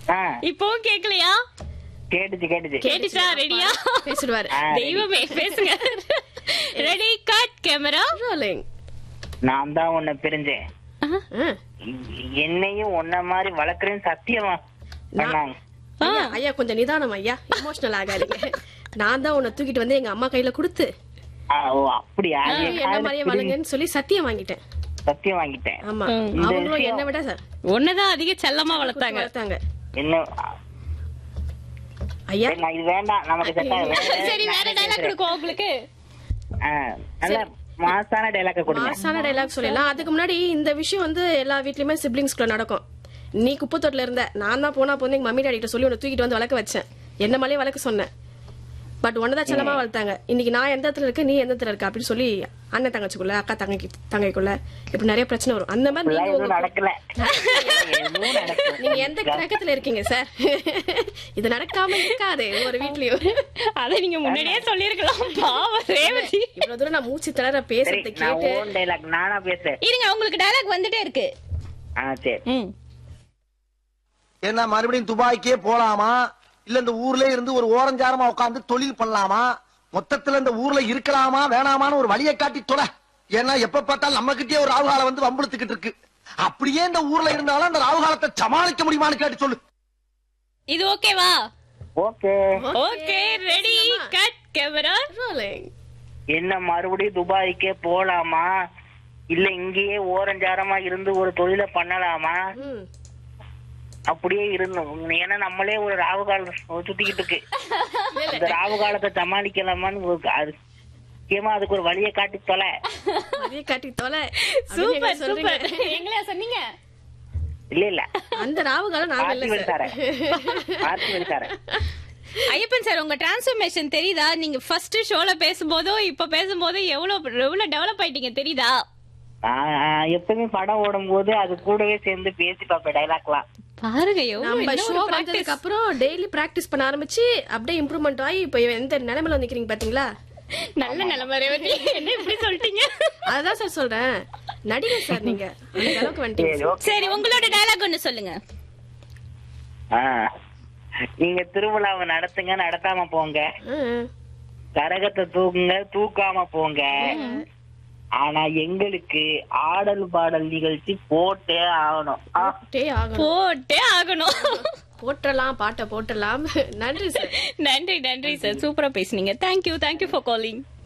ஆ இப்பவும் கேக்கலையா கேட்டுச்சு கேட்டுச்சு கேட்டுச்சா ரெடியா பேசிடுவாரு ஆ, தெய்வமே பேசுங்க ரெடி கட் கேமரா ரோலிங் நான் தான் உன்னை பிரிஞ்சேன் என்னையும் உன்ன மாதிரி வளர்க்குறேன்னு சத்தியமா பண்ணாங்க ஐயா ஐயா கொஞ்சம் நிதானம் ஐயா எமோஷனல் ஆகாதீங்க நான் தான் உன்னை தூக்கிட்டு வந்து எங்க அம்மா கையில கொடுத்து ஆ, ஓ அப்படியா அது என் என்ன காதுல மாதிரியே பிரிஞ்சு வளங்கன்னு சொல்லி சத்தியம் வாங்கிட்டேன் சத்தியம் வாங்கிட்டேன் ஆமா இந்த அவங்களும் விஷயம் என்ன விட சார் ஒன்னதான் அதிக செல்லமா வளர்த்தாங்க வளர்த்தாங்க என்ன ஐயா சரி, நான் இது வேண்டாம் நமக்கு செட் ஆகுது சரி வேற டைலாக் கொடுக்கும் உங்களுக்கு ஆ, நல்ல மாசான டைலாக்க கொடுங்க மாசான டைலாக் சொல்லலாம் அதுக்கு முன்னாடி இந்த விஷயம் வந்து எல்லா வீட்லயுமே சிப்ளிங்ஸ்குள்ள நடக்கும் நீ குப்பத்தோட்டில இருந்த நான் தான் போனா போது எங்க மம்மி டாடி கிட்ட சொல்லி உன்னை தூக்கிட்டு வந்து வளர்க்க வச்சேன் என்ன மேலேயே வளர்க்க சொன்னேன் பட் ஒன்னதான் செல்லமா வளர்த்தாங்க இன்னைக்கு நான் எந்த இடத்துல இருக்க நீ எந்த இடத்துல இருக்க அப்படின்னு சொல்லி அண்ணன் தங்கச்சிக்குள்ள அக்கா தங்கச்சி தங்கைக்குள்ள இப்படி நிறைய பிரச்சனை வரும் அந்த மாதிரி இதெல்லாம் நீங்க எதுவும் உங்க- நடக்கல எதுவும் நடக்கல நீங்க எந்த கிரகத்துல இருக்கீங்க சார் இது நடக்காம இருக்காது ஒரு வீட்லயும் அத நீங்க முன்னாடியே சொல்லிருக்கலாம் பாவம் ரேவதி இவ்வளவு தூரம் நான் மூச்சு திணற சரி பேசுறதை நான் கேட்டு ஓன் டைலாக் நானா பேசுறேன் இருங்க உங்களுக்கு டைலாக் வந்துட்டே இருக்கு ஆ சரி ம் என்ன மறுபடியும் துபாய்க்கே போலாமா இல்ல இந்த ஊர்ல இருந்து ஒரு ஓரஞ்சாரமா உட்கார்ந்து தொழில் பண்ணலாமா மொத்தத்துல இந்த ஊர்ல இருக்கலாமா வேணாமான்னு ஒரு வழியை காட்டி தொலை ஏன்னா எப்ப பார்த்தாலும் நம்ம கிட்டே ஒரு ராவுகாலம் வந்து வம்புழுத்துக்கிட்டு இருக்கு அப்படியே இந்த ஊர்ல இருந்தாலும் அந்த ராவுகாலத்தை சமாளிக்க முடியுமான்னு கேட்டு சொல்லு இது ஓகேவா okay okay ready cut camera rolling. என்ன மறுபடியும் துபாய்க்கே போலாமா இல்ல இங்கேயே ஓரஞ்சாரமா இருந்து ஒரு தொழிலை பண்ணலாமா ம். அப்படியே இருந்தோம் ஏன்னா நம்மளே ஒரு ராவு காலம் சுத்திக்கிட்டு இருக்கு இந்த ராவு காலத்தை சமாளிக்கலாமான்னு ஒரு- அது முக்கியமா அதுக்கு ஒரு வழியை காட்டி தொலை அதையே காட்டி தொலை அப்படின்னு சூப்பர் எங்களுக்கு சொல்றீங்க. சூப்பர் எங்களா சொன்னீங்க இல்ல இல்ல அந்த ராவுகாலம் நாங்க இல்ல பார்த்து சார் வெடிச்சாரேன் பார்த்து வெடிச்சாரேன் ஐயப்பன் சார் உங்க டிரான்ஸ்ஃபர்மேஷன் தெரியுதா நீங்க ஃபர்ஸ்ட் ஷோல பேசும்போதும் இப்ப பேசும்போதும் எவ்வளவு எவ்வளவு டெவலப் ஆயிட்டீங்க தெரியுதா நான் எப்பவுமே படம் ஓடும் போது அது கூடவே சேர்ந்து பேசி பார்ப்பேன் டைலாக்லாம் பாருங்க எவ்வளவு நம்ம என்ன ஷோ ஒரு practice. வந்ததுக்கு அப்புறம் டெய்லி பிராக்டிஸ் பண்ண ஆரம்பிச்சு அப்படியே இம்ப்ரூவ்மெண்ட் ஆகி இப்ப எந்த நிலைமையில வந்து நிக்கிறீங்க பாத்தீங்களா நல்ல நிலைமை ரேவதி என்ன இப்படி சொல்லிட்டீங்க அதான் சார் சொல்றேன் நடிகர் சார் நீங்க அந்த அளவுக்கு வந்துட்டீங்க சரி ஓகே சரி உங்களோட டயலாக் ஒண்ணு சொல்லுங்க ஆ. நீங்க திருவிழாவை நடத்துங்க நடத்தாம போங்க ம். கரகத்தை தூக்குங்க தூக்காம போங்க ஆனா எங்களுக்கு ஆடல் பாடல் நிகழ்ச்சி போட்டே ஆகணும் ஆ, போட்டே ஆகணும் போட்டே ஆகணும் போட்டலாம் பாட்டை போட்டலாம் நன்றி சார் நன்றி நன்றி சார் சூப்பரா பேசுனீங்க தேங்க்யூ தேங்க்யூ ஃபார் காலிங்